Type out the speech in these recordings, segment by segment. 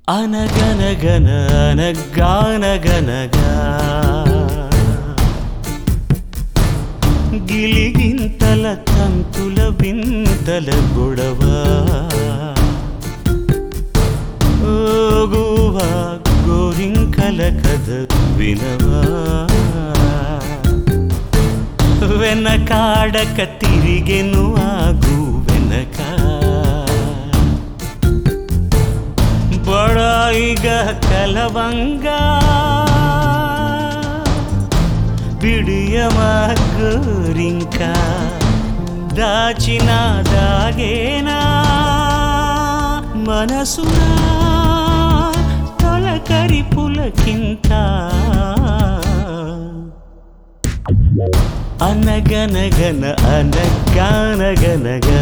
అనగనగన అనగానగనగా గిలిగింతల తంతుల వింతల గొడవ ఓగువా గోరింకల కథ వినవా వెనకాడక తిరిగెను ఆగు వెనక బడాయిగా కలవంగా బిడియమా గోరింకా దాచిన దాగేనా మనసునా తొలకరి పులకింత అనగనగన అనగానగనగా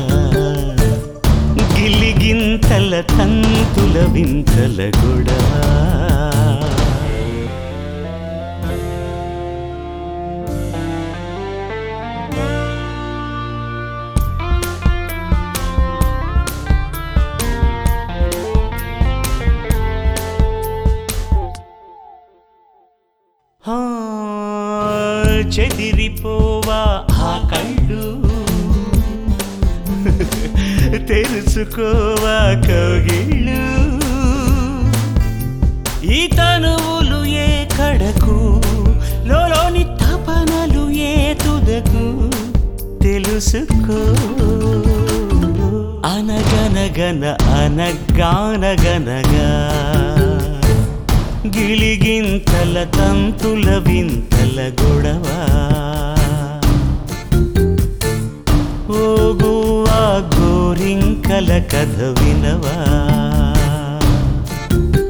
గిలిగింతల తంతుల వింతల గొడవ ఆ, చెదిరిపోవా ఆ కళ్ళు తెరుచుకోవా కౌగిళ్ళు ఈ తనువులు ఏ కడకు లోలోని తపనలు ఏ తుదకు తెలుసుకో అనగనగన అనగానగనగా గిలిగింతల తంతుల వింతల గొడవ ఓగువా గోరింకల కథ వినవా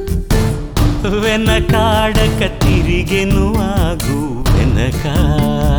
వెనకాడక తిరిగెను ఆగు వెనక